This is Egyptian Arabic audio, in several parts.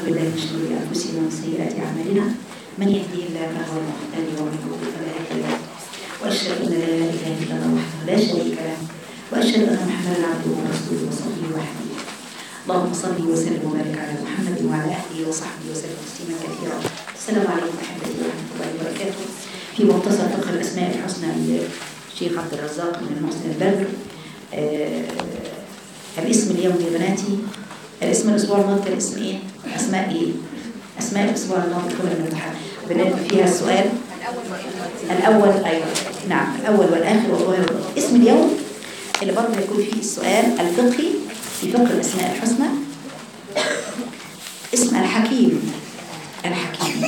بالله من شرور انفسنا ومن سيئات اعمالنا من يهديه الله فهو المهتدي ومن يضلل فلا هادي له واشهد ان لا اله الا الله وحده لا شريك له واشهد ان محمدا عبده ورسوله وصفيه وحبيبه اللهم صل وسلم وبارك على محمد وعلى اله وصحبه وسلم تسليما كثيرا السلام عليكم احبتي ورحمه الله وبركاته في مختصر فقه الاسماء الحسنى للشيخ عبد الرزاق بن المحسن البدر آه الاسم اليوم يا بناتي الاسم الاسبوع الماضي كان اسم ايه؟ اسماء ايه؟ اسماء الاسبوع الماضي كنا الامتحان بنعمل فيها السؤال الاول ايوه نعم الاول والاخر والظاهر والباطن اسم اليوم اللي برضه هيكون فيه السؤال الفقهي في فقه الاسماء الحسنى اسم الحكيم الحكيم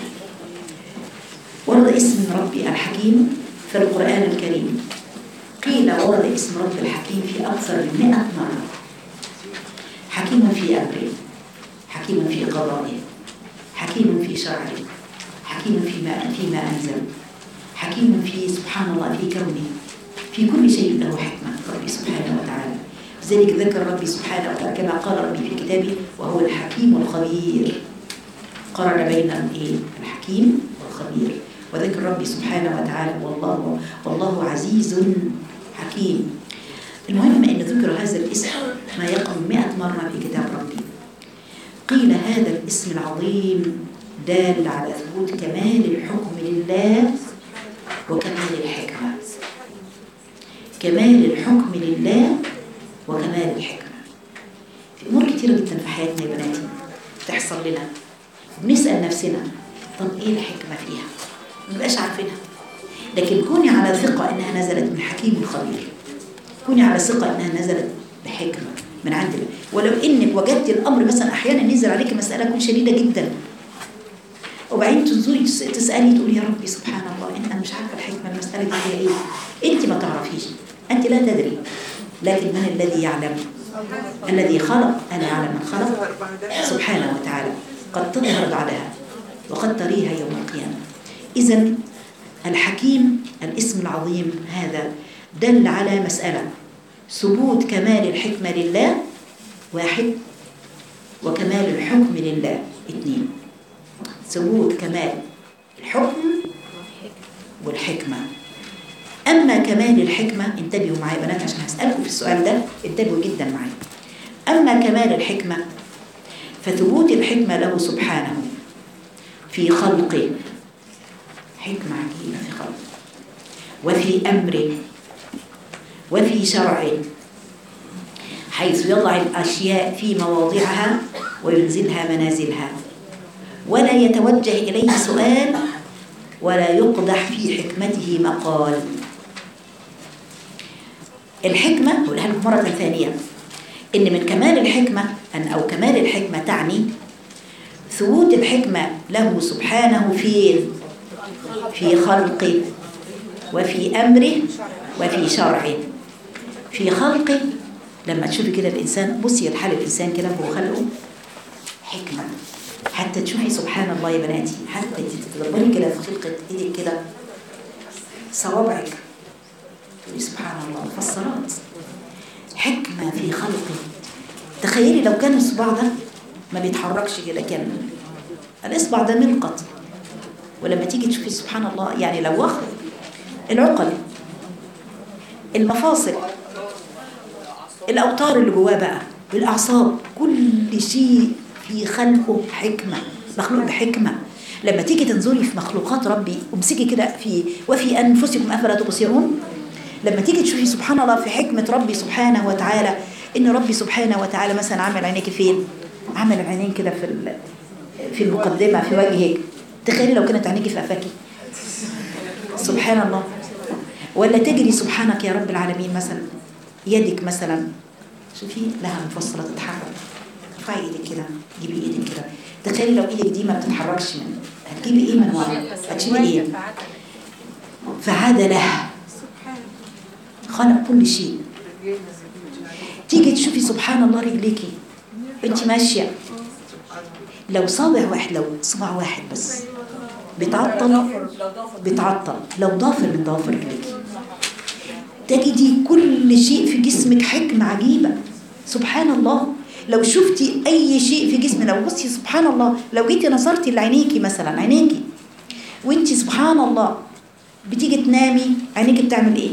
ورد اسم ربي الحكيم في القرآن الكريم قيل ورد اسم رب الحكيم في أكثر من مئة مرة حكيم في أمره حكيم في قضائه حكيم في شرعه حكيم فيما فيما أنزل حكيم في سبحان الله في كونه في كل شيء له حكمة ربي سبحانه وتعالى لذلك ذكر ربي سبحانه وتعالى كما قال ربي في كتابه وهو الحكيم الخبير قرن بين الايه الحكيم والخبير وذكر ربي سبحانه وتعالى والله والله عزيز حكيم المهم ان ذكر هذا الاسم ما يقرب 100 مره في كتاب ربي قيل هذا الاسم العظيم دال على ثبوت كمال الحكم لله وكمال الحكمه كمال الحكم لله وكمال الحكمه في امور كتيره جدا في حياتنا يا بناتي تحصل لنا بنسال نفسنا طب ايه الحكمه فيها ما نبقاش عارفينها لكن كوني على ثقة إنها نزلت من حكيم خبير كوني على ثقة إنها نزلت بحكمة من عند الله ولو إنك وجدت الأمر مثلا أحيانا ينزل عليك مسألة تكون شديدة جدا وبعدين تنظري تسألي تقولي يا ربي سبحان الله أنت مش عارفة الحكمة المسألة دي هي إيه أنت ما تعرفيش أنت لا تدري لكن من الذي يعلم الذي خلق ألا يعلم من خلق سبحانه وتعالى قد تظهر بعدها وقد تريها يوم القيامة إذا الحكيم الاسم العظيم هذا دل على مسألة ثبوت كمال الحكمة لله واحد وكمال الحكم لله اثنين ثبوت كمال الحكم والحكمة أما كمال الحكمة انتبهوا معي بنات عشان هسألكم في السؤال ده انتبهوا جدا معي أما كمال الحكمة فثبوت الحكمة له سبحانه في خلقه حكمة عجيبة في خلقه وفي أمره وفي شرعه حيث يضع الأشياء في مواضعها وينزلها منازلها ولا يتوجه إليه سؤال ولا يقدح في حكمته مقال الحكمة أقولها لكم مرة ثانية إن من كمال الحكمة أن أو كمال الحكمة تعني ثبوت الحكمة له سبحانه في في خلقه وفي أمره وفي شرعه في خلقه لما تشوفي كده الإنسان بصي الحال الإنسان كده هو خلقه حكمة حتى تشوفي سبحان الله يا بناتي حتى تتدبري كده في خلقة إيدك كده صوابعك تقولي سبحان الله مفسرات حكمة في خلقه تخيلي لو كان الصباع ده ما بيتحركش كده كان الإصبع ده ملقط ولما تيجي تشوفي سبحان الله يعني لو واخد العقل المفاصل الأوتار اللي جواه بقى الأعصاب كل شيء في خلقه حكمة مخلوق بحكمة لما تيجي تنظري في مخلوقات ربي امسكي كده في وفي أنفسكم أفلا تبصرون لما تيجي تشوفي سبحان الله في حكمة ربي سبحانه وتعالى إن ربي سبحانه وتعالى مثلا عمل عينيك فين عمل العينين كده في في المقدمة في وجهك تخيلي لو كانت عينيكي في قفاكي سبحان الله ولا تجري سبحانك يا رب العالمين مثلا يدك مثلا شوفي لها مفصلة تتحرك ارفعي ايدك كده جيبي ايدك كده تخيلي لو ايدك دي ما بتتحركش من هتجيبي ايه من ورا هتشيلي ايه فعاد لها خلق كل شيء تيجي تشوفي سبحان الله رجليكي انت ماشيه لو صابع واحد لو صباع واحد بس بتعطل بتعطل لو ضافر من ضوافر رجليكي تجدي كل شيء في جسمك حكمة عجيبة سبحان الله لو شفتي اي شيء في جسمنا لو بصي سبحان الله لو جيتي نظرتي لعينيكي مثلا عينيكي وانت سبحان الله بتيجي تنامي عينيكي بتعمل ايه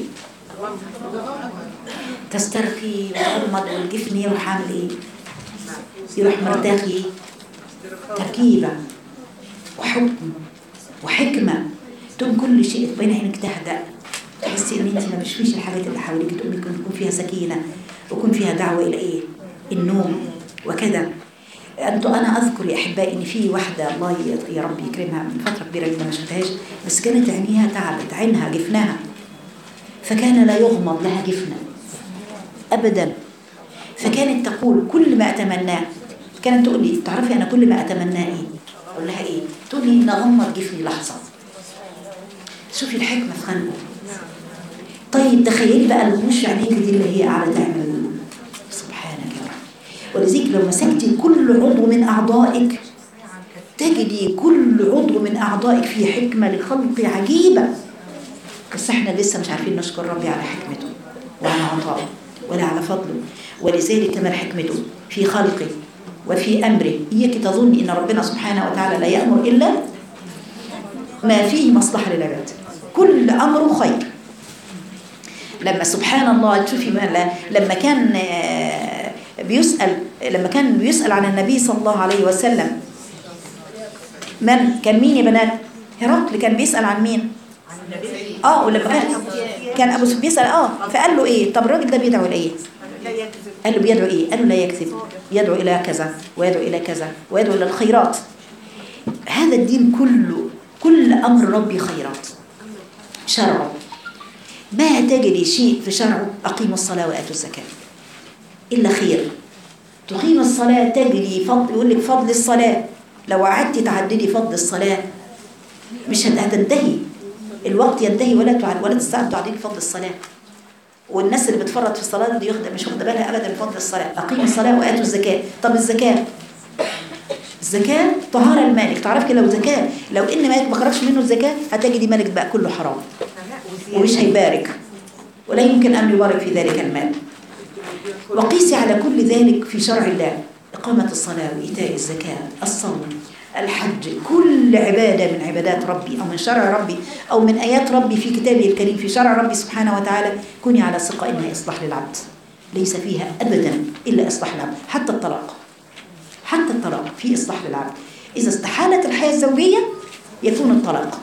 تسترخي وتغمض والجفن يروح عامل ايه يروح مرتخي تركيبة وحكم وحكمة تقوم كل شيء بين عينك تهدأ تحسي ان انت ما بتشوفيش الحاجات اللي حواليك تقومي يكون يكون فيها سكينة ويكون فيها دعوة الى ايه النوم وكذا انتوا انا اذكر يا احبائي ان في واحده الله ي- يا رب يكرمها من فتره كبيره جدا ما شفتهاش بس كانت عينيها تعبت عينها جفنها فكان لا يغمض لها جفنا ابدا فكانت تقول كل ما اتمناه كانت تقول لي تعرفي انا كل ما اتمناه ايه اقول لها ايه تقول لي ان اغمض جفني لحظه شوفي الحكمه في خلقه طيب تخيلي بقى الوش عينيك دي اللي هي قاعده تعمل سبحانك يا رب ولذلك لو مسكتي كل عضو من اعضائك تجدي كل عضو من اعضائك فيه حكمه لخلق عجيبه بس احنا لسه مش عارفين نشكر ربي على حكمته وعلى عطائه ولا على فضله ولذلك كمان حكمته في خلقه وفي امره اياك تظني ان ربنا سبحانه وتعالى لا يامر الا ما فيه مصلحه للعباد كل امره خير لما سبحان الله تشوفي ما- لا- لما كان آه، بيسأل لما كان بيسأل عن النبي صلى الله عليه وسلم من كان مين يا بنات هرقل كان بيسأل عن مين اه ولما كان كان ابو سفيان بيسأل اه فقال له ايه طب الراجل ده بيدعو لايه قال له بيدعو ايه قال له لا يكذب يدعو الى كذا ويدعو الى كذا ويدعو الى الخيرات هذا الدين كله كل امر ربي خيرات شرعه ما تجري شيء في شرعه أقيموا الصلاة وآتوا الزكاة إلا خير تقيم الصلاة تجري فضل يقول لك فضل الصلاة لو قعدتي تعددي فضل الصلاة مش هت- هتنتهي الوقت ينتهي ولا تعد ولا تستطيع تعديل فضل الصلاة والناس اللي بتفرط في الصلاة دي ياخد مش واخده بالها أبدا فضل الصلاة أقيموا الصلاة وآتوا الزكاة طب الزكاة الزكاة طهارة المالك تعرف كده لو زكاة لو إن مالك ما خرجش منه الزكاة هتجدي مالك بقى كله حرام ومش هيبارك ولا يمكن أن يبارك في ذلك المال وقيسي على كل ذلك في شرع الله إقامة الصلاة وإيتاء الزكاة الصوم الحج كل عبادة من عبادات ربي أو من شرع ربي أو من آيات ربي في كتابه الكريم في شرع ربي سبحانه وتعالى كوني على ثقة إنها إصلاح للعبد ليس فيها أبدا إلا إصلاح العبد حتى الطلاق حتى الطلاق في إصلاح للعبد إذا استحالت الحياة الزوجية يكون الطلاق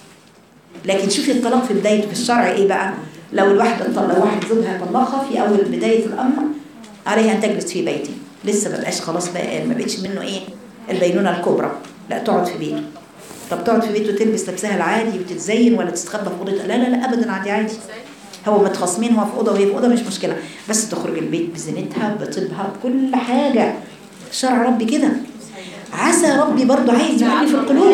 لكن شوفي الطلاق في بداية في الشرع ايه بقى لو الواحدة طلق لو واحد زوجها طلقها في اول بداية الامر عليها ان تجلس في بيته لسه ما بقاش خلاص بقى ما بقتش منه ايه البينونة الكبرى لا تقعد في بيته طب تقعد في بيته تلبس لبسها العادي وتتزين ولا تستخبى في اوضتها لا لا لا ابدا عادي عادي هو متخاصمين هو في اوضه وهي في اوضه مش مشكله بس تخرج البيت بزينتها بطيبها بكل حاجه شرع ربي كده عسى ربي برضه عايز يعلي في القلوب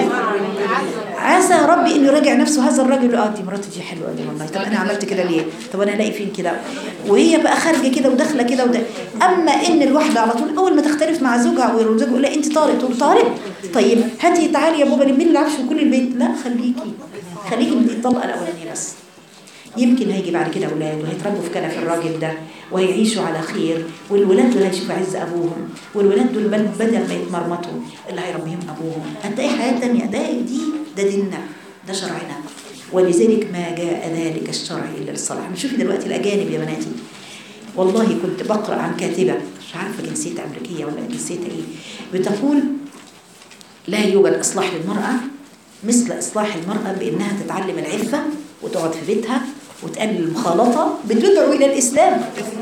عسى ربي انه يراجع نفسه هذا الراجل اه دي مراتي دي حلوه دي والله طب انا عملت كده ليه طب انا الاقي فين كده وهي بقى خارجه كده وداخله كده وده اما ان الواحده على طول اول ما تختلف مع زوجها وزوجها يقول لها انت طارق تقول طارق طيب هاتي تعالي يا بابا لمين العفش وكل البيت لا خليكي خليكي من الطلقه الاولانيه بس يمكن هيجي بعد كده اولاد وهيتربوا في كنف الراجل ده وهيعيشوا على خير والولاد دول هيشوفوا عز ابوهم والولاد دول بل- بدل ما يتمرمطوا اللي هيربيهم ابوهم هتلاقي حياه تانية ده دي ده ديننا ده شرعنا ولذلك ما جاء ذلك الشرع الا للصلاح نشوف دلوقتي الاجانب يا بناتي والله كنت بقرا عن كاتبه مش عارفه جنسيتها امريكيه ولا جنسيتها ايه بتقول لا يوجد اصلاح للمراه مثل اصلاح المراه بانها تتعلم العفه وتقعد في بيتها وتقلل المخالطه بتدعو الى الاسلام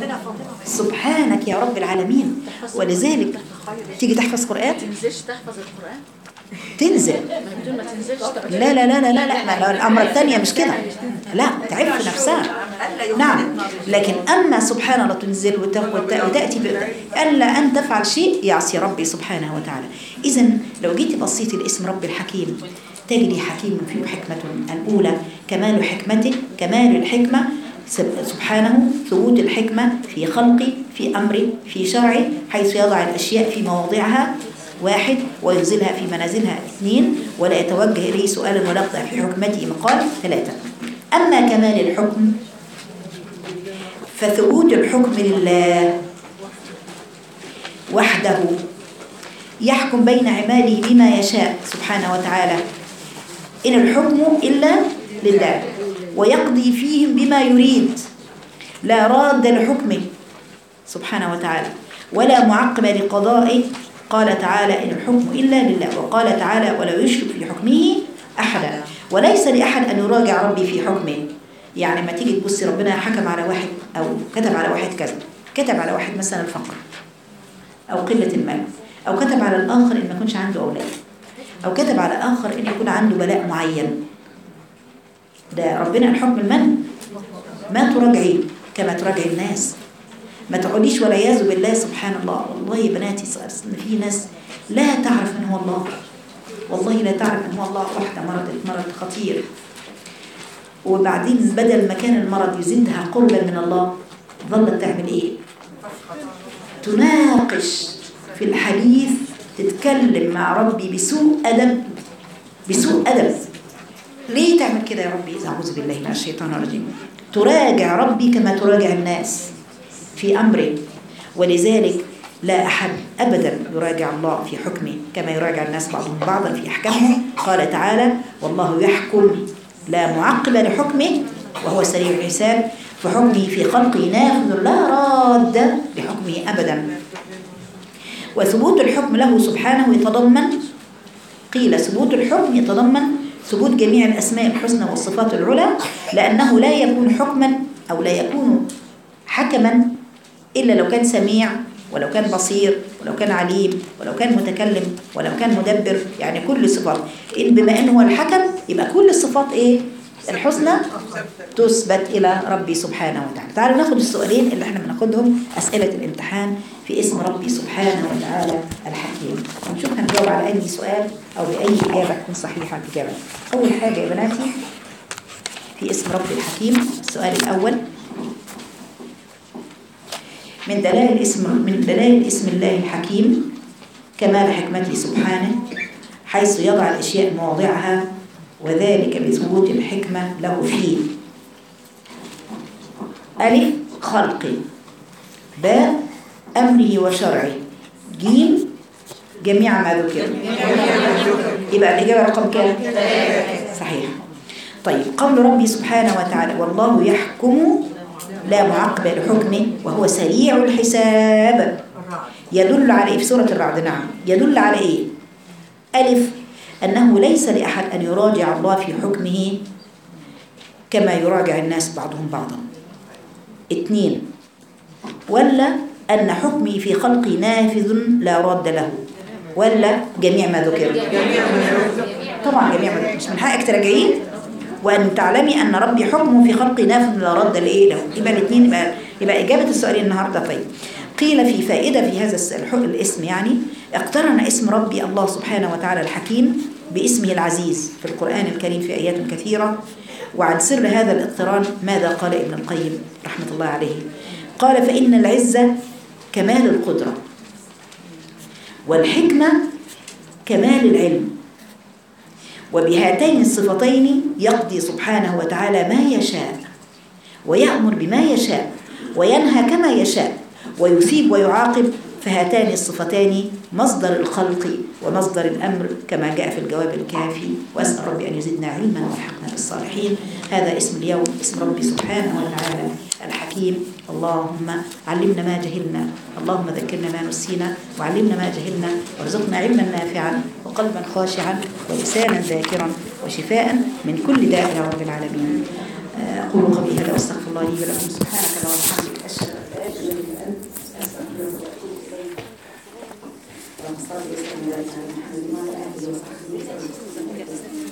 سبحانك يا رب العالمين ولذلك تيجي تحفظ قران تنزلش تحفظ القرآن تنزل ما بدون ما تنزلش تقعد لا لا لا لا لا لا ما الأمر الثانية مش كده لا تعرف نفسها نعم لكن أما سبحان الله تنزل وت- وت- وتأتي ب- ألا أن تفعل شيء يعصي ربي سبحانه وتعالى إذا لو جيتي بصيتي لاسم رب الحكيم تجري حكيم فيه حكمة الأولى كمال حكمته كمال الحكمة سب- سبحانه ثبوت الحكمة في خلقه في أمره في شرعه حيث يضع الأشياء في مواضعها واحد وينزلها في منازلها اثنين ولا يتوجه إليه سؤالا ولا يقطع في حكمته مقال ثلاثة أما كمال الحكم فثبوت الحكم لله وحده يحكم بين عباده بما يشاء سبحانه وتعالى إن الحكم إلا لله ويقضي فيهم بما يريد لا راد لحكمه سبحانه وتعالى ولا معقب لقضائه قال تعالى إن الحكم إلا لله وقال تعالى ولا يشرك في حكمه أحدا وليس لأحد أن يراجع ربي في حكمه يعني ما تيجي تبصي ربنا حكم على واحد أو كتب على واحد كذا كتب على واحد مثلا الفقر أو قلة المال أو كتب على الآخر إن ما يكونش عنده أولاد أو كتب على آخر إن يكون عنده بلاء معين ده ربنا الحكم المن ما تراجعي كما تراجعي الناس ما تقعديش والعياذ بالله سبحان الله والله يا بناتي إن في ناس لا تعرف من هو الله والله لا تعرف من هو الله واحدة مرضت مرض خطير وبعدين بدل ما كان المرض يزيدها قربا من الله ظلت تعمل ايه تناقش في الحديث تتكلم مع ربي بسوء أدب بسوء أدب ليه تعمل كده يا ربي أعوذ بالله من الشيطان الرجيم تراجع ربي كما تراجع الناس في أمره ولذلك لا أحد أبدا يراجع الله في حكمه كما يراجع الناس بعضهم بعضا في أحكامه قال تعالى والله يحكم لا معقب لحكمه وهو سريع الحساب فحكمه في خلقه نافذ لا راد لحكمه أبدا وثبوت الحكم له سبحانه يتضمن قيل ثبوت الحكم يتضمن ثبوت جميع الأسماء الحسنى والصفات العلى لأنه لا يكون حكما أو لا يكون حكما إلا لو كان سميع ولو كان بصير ولو كان عليم ولو كان متكلم ولو كان مدبر يعني كل صفات إن بما أنه هو الحكم يبقى كل الصفات إيه الحسنى تثبت إلى ربي سبحانه وتعالى تعالوا ناخد السؤالين اللي احنا بناخدهم أسئلة الامتحان في اسم ربي سبحانه وتعالى الحكيم ونشوف هنجاوب على أي سؤال أو بأي إجابة تكون صحيحة الإجابة أول حاجة يا بناتي في اسم ربي الحكيم السؤال الأول من دلائل اسم من دلائل اسم الله الحكيم كمال حكمته سبحانه حيث يضع الأشياء مواضعها وذلك بثبوت الحكمة له فيه ألف خلقه باء أمره وشرعه جيم جميع ما ذكر يبقى الإجابة رقم كام؟ صحيح طيب قول ربي سبحانه وتعالى والله يحكم لا معقب لحكمه وهو سريع الحساب يدل على إيه في سورة الرعد نعم يدل على إيه ألف أنه ليس لأحد أن يراجع الله في حكمه كما يراجع الناس بعضهم بعضا اثنين ولا أن حكمي في خلقي نافذ لا راد له ولا جميع ما ذكر طبعا جميع ما مش من حقك تراجعين وأن تعلمي أن ربي حكمه في خلقي نافذ لا رد لإيه له يبقى الاثنين يبقى, يبقى إجابة السؤال النهاردة طيب قيل في فائدة في هذا الاسم يعني اقترن اسم ربي الله سبحانه وتعالى الحكيم باسمه العزيز في القرآن الكريم في آيات كثيرة وعن سر هذا الاقتران ماذا قال ابن القيم رحمة الله عليه قال فإن العزة كمال القدرة والحكمة كمال العلم وبهاتين الصفتين يقضي سبحانه وتعالى ما يشاء ويأمر بما يشاء وينهى كما يشاء ويثيب ويعاقب فهاتان الصفتان مصدر الخلق ومصدر الأمر كما جاء في الجواب الكافي وأسأل ربي أن يزدنا علما والحقنا بالصالحين هذا اسم اليوم اسم ربي سبحانه وتعالى الحكيم اللهم علمنا ما جهلنا اللهم ذكرنا ما نسينا وعلمنا ما جهلنا وارزقنا علما نافعا وقلبا خاشعا ولسانا ذاكرا وشفاء من كل داء يا رب العالمين أقول قولي هذا واستغفر الله لي ولكم سبحانك اللهم وبحمدك أشهد أن لا إله إلا أنت أستغفرك وأتوب إليك اللهم صل وسلم على محمد وعلى آله وصحبه وسلم